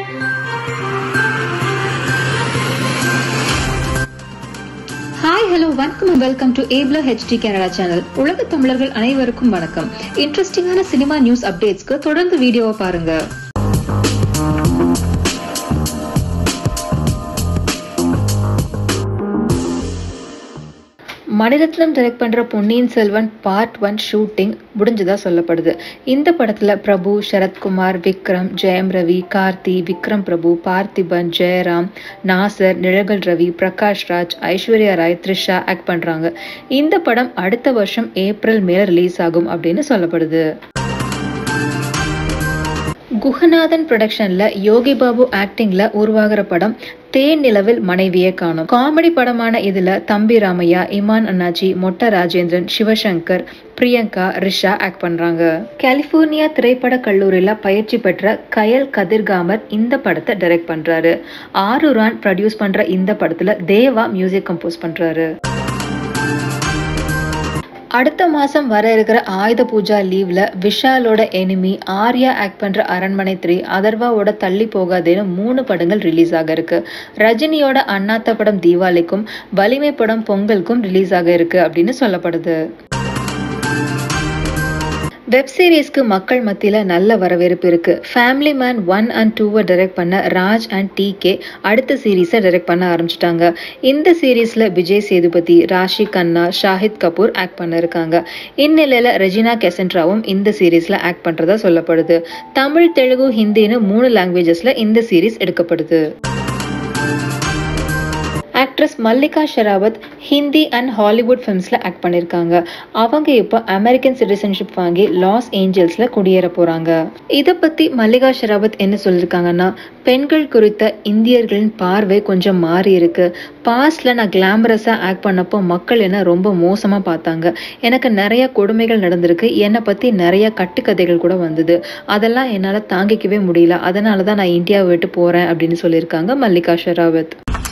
hi hello வணக்கம் and welcome to ஏப்லா HD Canada channel உலக தமிழர்கள் அனைவருக்கும் வணக்கம் இன்ட்ரெஸ்டிங்கான சினிமா நியூஸ் அப்டேட்ஸ்க்கு தொடர்ந்து வீடியோவை பாருங்க மணிரத்னம் டைரக்ட் பண்ற Ponniyin Selvan part one shooting முடிஞ்சதா சொல்லப்படுது இந்த படத்துல பிரபு சரத்குமார் விக்ரம் ஜெயம் ரவி கார்த்தி விக்ரம் பிரபு பார்த்திபன் ஜெயராம் நாசர் நிழகல் ரவி பிரகாஷ் ராஜ் ஐஸ்வர்யா ராய் த்ரிஷா ஆக்ட் பண்றாங்க இந்த படம் அடுத்த வருஷம் ஏப்ரல் மேல ரிலீஸ் ஆகும் அப்படின்னு சொல்லப்படுது குஹநாதன் ப்ரொடக்ஷன்ல யோகி பாபு ஆக்டிங்ல உருவாகிற படம் தேன் நிலவில் மனைவியே காணும் காமெடி படமான இதுல தம்பி ராமையா இமான் அண்ணாச்சி மொட்ட ராஜேந்திரன் சிவசங்கர் பிரியங்கா ரிஷா ஆக்ட் பண்றாங்க கலிபோர்னியா திரைப்பட கல்லூரியில பயிற்சி பெற்ற கயல் கதிர்காமர் இந்த படத்தை டைரக்ட் பண்றாரு ஆரூரான் ப்ரொடியூஸ் பண்ற இந்த படத்துல தேவா மியூசிக் கம்போஸ் பண்றாரு அடுத்த மாசம் வர இருக்கிற ஆயுத பூஜா லீவ்ல விஷாலோட எனிமி ஆர்யா ஆக்ட் பண்ற அரண்மனை த்ரீ அதர்வாவோட தள்ளி போகாதேன்னு மூணு படங்கள் ரிலீஸ் ஆக இருக்கு ரஜினியோட அண்ணாத்த படம் தீபாவளிக்கும் வலிமை படம் பொங்கலுக்கும் ரிலீஸ் ஆக இருக்கு அப்படின்னு சொல்லப்படுது வெப் சீரிஸ்க்கு மக்கள் மத்தியில நல்ல வரவேற்பு இருக்கு ஃபேமிலி மேன் ஒன் அண்ட் டூவை டைரக்ட் பண்ண ராஜ் அண்ட் டி கே அடுத்த சீரீஸை டைரக்ட் பண்ண ஆரம்பிச்சிட்டாங்க இந்த சீரீஸ்ல விஜய் சேதுபதி ராஷி கண்ணா ஷாஹித் கபூர் ஆக்ட் பண்ண இருக்காங்க இந்நிலையில ரெஜினா கெசன்ட்ராவும் இந்த சீரீஸ்ல ஆக்ட் பண்றதா சொல்லப்படுது தமிழ் தெலுங்கு ஹிந்தின்னு மூணு லாங்குவேஜஸ்ல இந்த சீரீஸ் எடுக்கப்படுது actress Mallika Sherawat Hindi and Hollywood ஃபிலிம்ஸில் ஆக்ட் பண்ணியிருக்காங்க அவங்க இப்போ அமெரிக்கன் சிட்டிசன்ஷிப் வாங்கி லாஸ் ஏஞ்சல்ஸில் குடியேற போகிறாங்க இதை பற்றி மல்லிகா ஷெராவத் என்ன சொல்லியிருக்காங்கன்னா பெண்கள் குறித்த இந்தியர்களின் பார்வை கொஞ்சம் மாறி இருக்கு பாஸ்ட்ல நான் கிளாமரஸாக ஆக்ட் பண்ணப்போ மக்கள் என்ன ரொம்ப மோசமாக பார்த்தாங்க எனக்கு நிறைய கொடுமைகள் நடந்திருக்கு என்னை பற்றி நிறைய கட்டுக்கதைகள் கூட வந்தது அதெல்லாம் என்னால் தாங்கிக்கவே முடியல அதனால தான் நான் இந்தியாவை விட்டு போகிறேன் அப்படின்னு சொல்லியிருக்காங்க மல்லிகா ஷெராவத்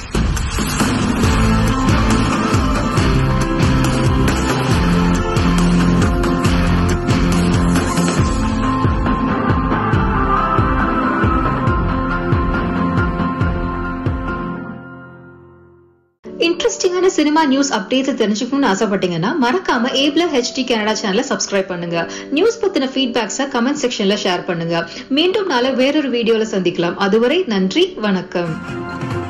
இன்ட்ரெஸ்டிங்கான சினிமா நியூஸ் அப்டேட்ஸ் தெரிஞ்சுக்கணும்னு ஆசைப்பட்டீங்கன்னா மறக்காம ஏப்ல ஹெச்டி கனடா சேனலை சப்ஸ்கிரைப் பண்ணுங்க நியூஸ் பத்தின ஃபீட்பேக்ஸை கமெண்ட் செக்ஷன்ல ஷேர் பண்ணுங்க மீண்டும் நாளை வேறொரு வீடியோல சந்திக்கலாம் அதுவரை நன்றி வணக்கம்